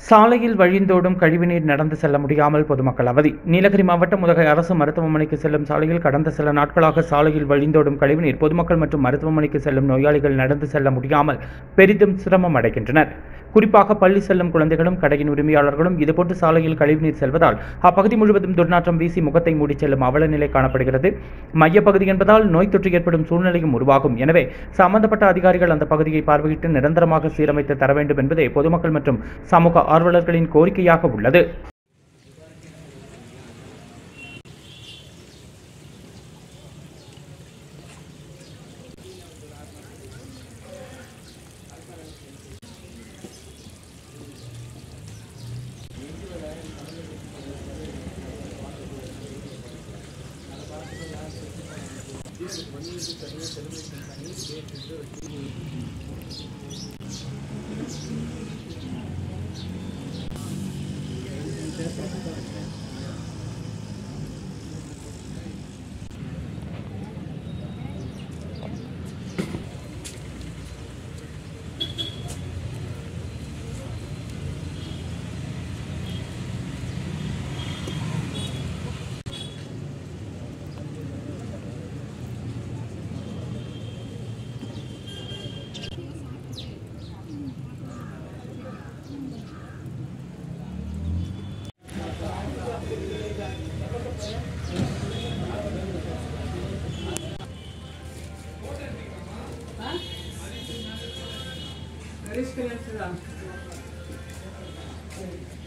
சாலையில் வழிந்தோடும் கழிவுநீர் நடந்து செல்ல முடியாமல் பொதுமக்கள் அவதி நீலகிரி மாவட்டம் உதகை அரசு மருத்துவமனைக்கு செல்லும் சாலையில் கடந்த சில நாட்களாக சாலையில் வழிந்தோடும் கழிவுநீர் பொதுமக்கள் மற்றும் மருத்துவமனைக்கு செல்லும் நோயாளிகள் நடந்து செல்ல முடியாமல் பெரிதும் சிரமம் அடைகின்றனர் குறிப்பாக பள்ளி செல்லும் குழந்தைகளும் கடையின் உரிமையாளர்களும் இதுபோன்று சாலையில் கழிவுநீர் செல்வதால் அப்பகுதி முழுவதும் துர்நாற்றம் வீசி முகத்தை மூடி செல்லும் அவல நிலை காணப்படுகிறது மையப்பகுதி என்பதால் நோய் தொற்று ஏற்படும் சூழ்நிலையும் உருவாகும் எனவே சம்பந்தப்பட்ட அதிகாரிகள் அந்த பகுதியை பார்வையிட்டு நிரந்தரமாக சீரமைத்து தர வேண்டும் என்பதே பொதுமக்கள் மற்றும் சமூக ஆர்வலர்களின் கோரிக்கையாக உள்ளது Risken är inte